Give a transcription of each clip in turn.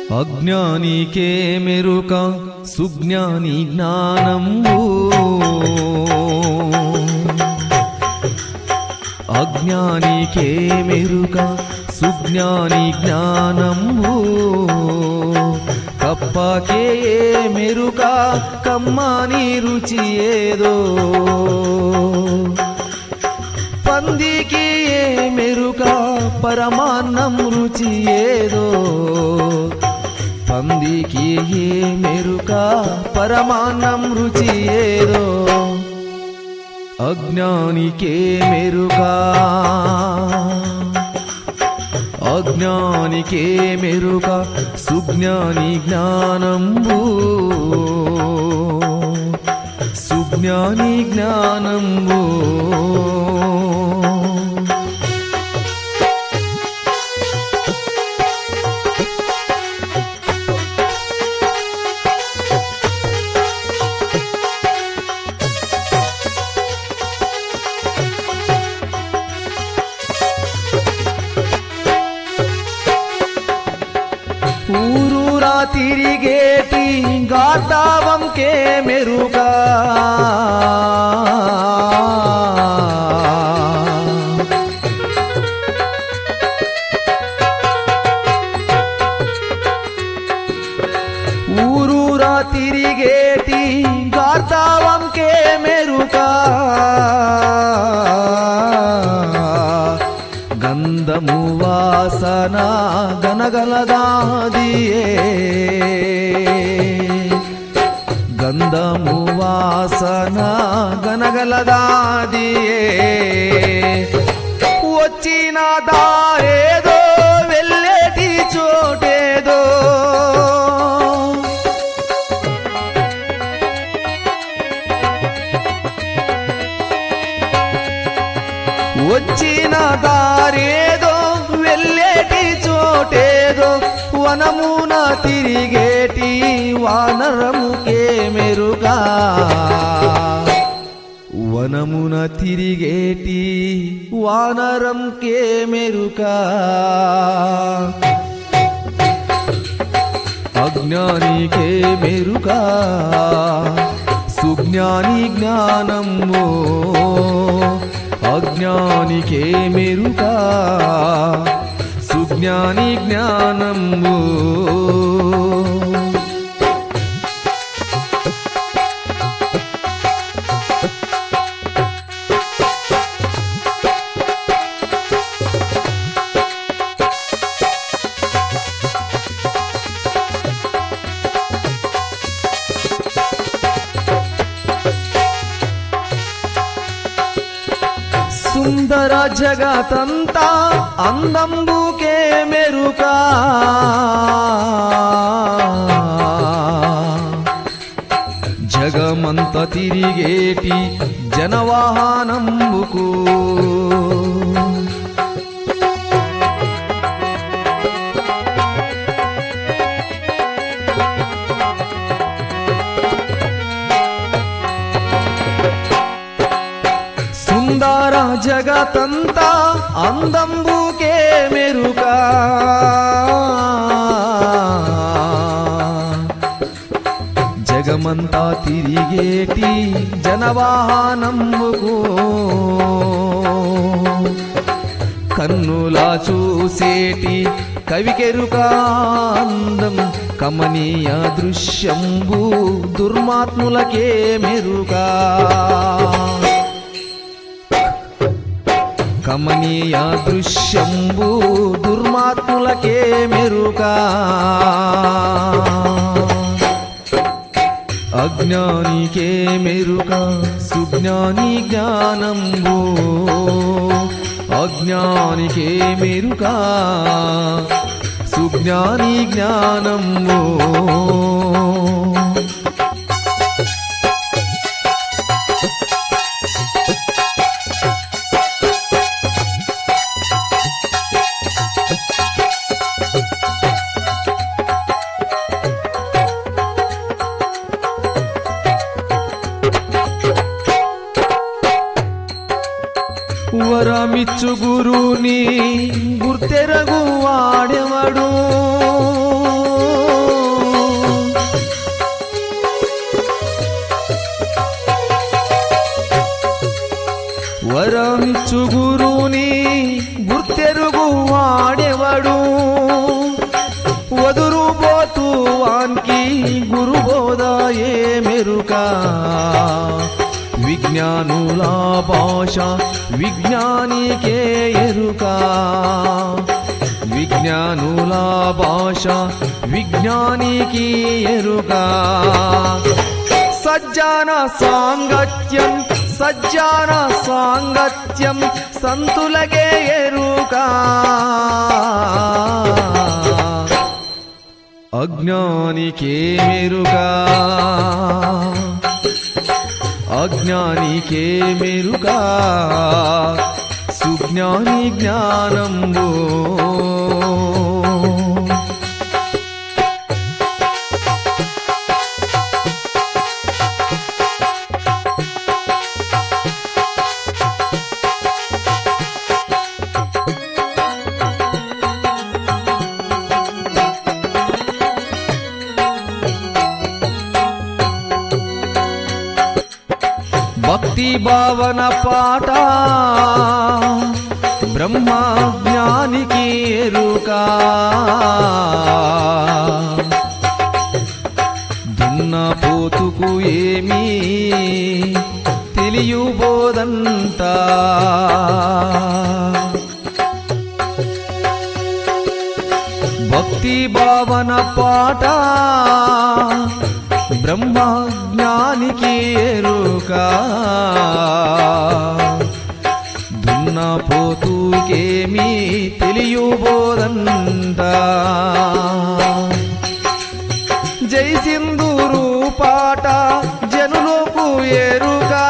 అజ్ఞానికే మెరుక సుజ్ఞాని జ్ఞానంబు అజ్ఞానికే మెరుక సుజ్ఞాని జ్ఞానంబు కప్పకే మెరుక కమ్మని రుచి ఏదో పందికి ఏ మెరుక పరమాన్నం రుచి ఏదో పందికి ఏ మెరుక పరమాన్నం రుచి ఏదో అజ్ఞానికే మెరుక అజ్ఞానికే మెరుక సుజ్ఞాని జ్ఞానంబు సుజ్ఞాని జ్ఞానంబు ఊరూరా తిరిగేటి గాతావంకే మెరుగా ఊరూరా తిరిగేటి గాతావంకే మెరుగా గంధము వాసన గనగలదాదియే గంధము వాసన గనగలదాదియే వచ్చిన దారేదో వెళ్ళేటి చోటేదో వచ్చిన దారేదో వెళ్ళేటి చోటేదో వనమున తిరిగేటి వానరముకే మెరుగా వనమున తిరిగేటి వానరంకే మెరుగా అజ్ఞానికే మెరుగా సుజ్ఞాని జ్ఞానము అజ్ఞానికే మెరుగా సుజ్ఞాని జ్ఞానము సుందర జగతంతా అందంబుకే మెరుకా జగమంత తిరిగేటి జనవాహనంబుకు సుందర జగతంతా అందంబుకే మెరుగా జగమంతా తిరిగేటి జనవాహనంబుకు కన్నులా చూసేటి కవికెరుకాందం కమనీయ దృశ్యంబు దుర్మాత్ములకే మెరుగా కమనీయ దృశ్యంబు దుర్మాత్ములకే మెరుగా అజ్ఞానికే మెరుగా సుజ్ఞాని జ్ఞానంబు అజ్ఞానికే మెరుగా సుజ్ఞాని జ్ఞానంబు వరమిచ్చు గురుని గుర్తెరగు వాడెవడు వరమిచ్చు గురుని గుర్తెరుగు వాడెవడు వదురు పోతూ వానికి గురుబోధ ఏ మెరుక విజ్ఞానుల భాష విజ్ఞానికే ఎరుక విజ్ఞానుల భాష విజ్ఞానికి ఎరుక సజ్జాన సాంగత్యం సజ్జాన సాంగత్యం సంతులగే ఎరుకా అజ్ఞానికే మెరుగా అజ్ఞానికే మెరుగా సుజ్ఞాని జ్ఞానంబో భక్తి భావన పాట బ్రహ్మ జ్ఞానికి ఎరుకా దున్న పోతుకు ఏమీ తెలియబోదంతా భక్తి భావన పాట బ్రహ్మ జ్ఞానికి ఎరుకా దున్న పోతుకేమీ తెలియబోదంట జై సింధూరు పాట జనులకు ఎరుగా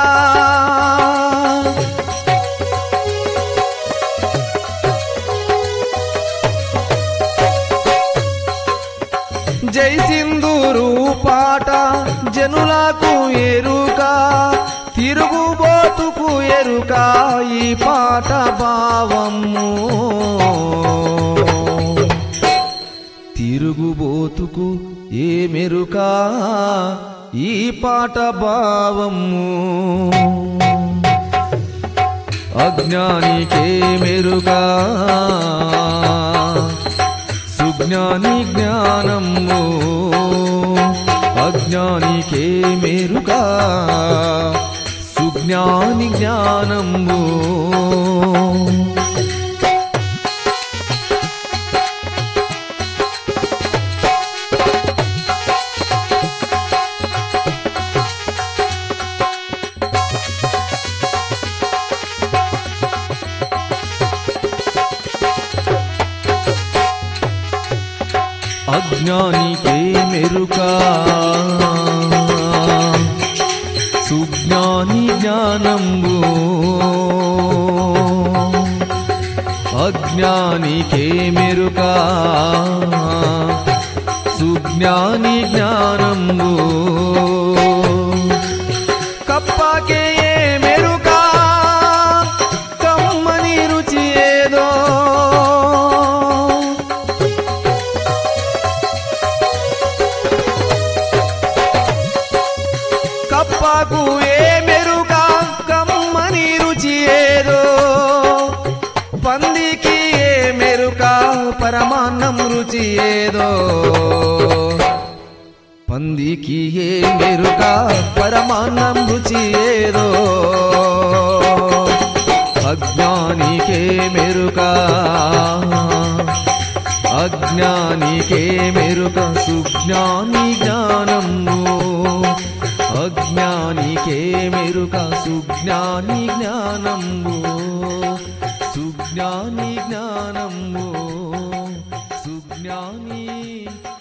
జై సింధూరు పాట జనులకు ఎరుక తిరుగుబోతుకు ఎరుక ఈ పాట భావము తిరుగుబోతుకు ఏ మెరుక ఈ పాట భావము అజ్ఞానికే మెరుగా సుజ్ఞాని జ్ఞానము అజ్ఞానికే మెరుగా సుజ్ఞాని జ్ఞానము అజ్ఞానికే మెరుకా సుజ్ఞాని జ్ఞానంబు అజ్ఞానికే మెరుకా సుజ్ఞాని జ్ఞానంబు కప్పకే ఏ మెరుకా కమ్మని రుచి ఏదో కప్పకు ఏ మెరుక కమ్మని రుచి ఏదో పందికి ఏ మెరుక పరమాన్నం రుచి ఏదో పందికి ఏ మెరుక పరమాన్నం రుచి ఏదో అజ్ఞానికే మెరుక అజ్ఞానికే మెరుక సుజ్ఞాని జ్ఞానము అజ్ఞానికే మెరుక సుజ్ఞాని జ్ఞానము సుజ్ఞాని జ్ఞానము సుజ్ఞాని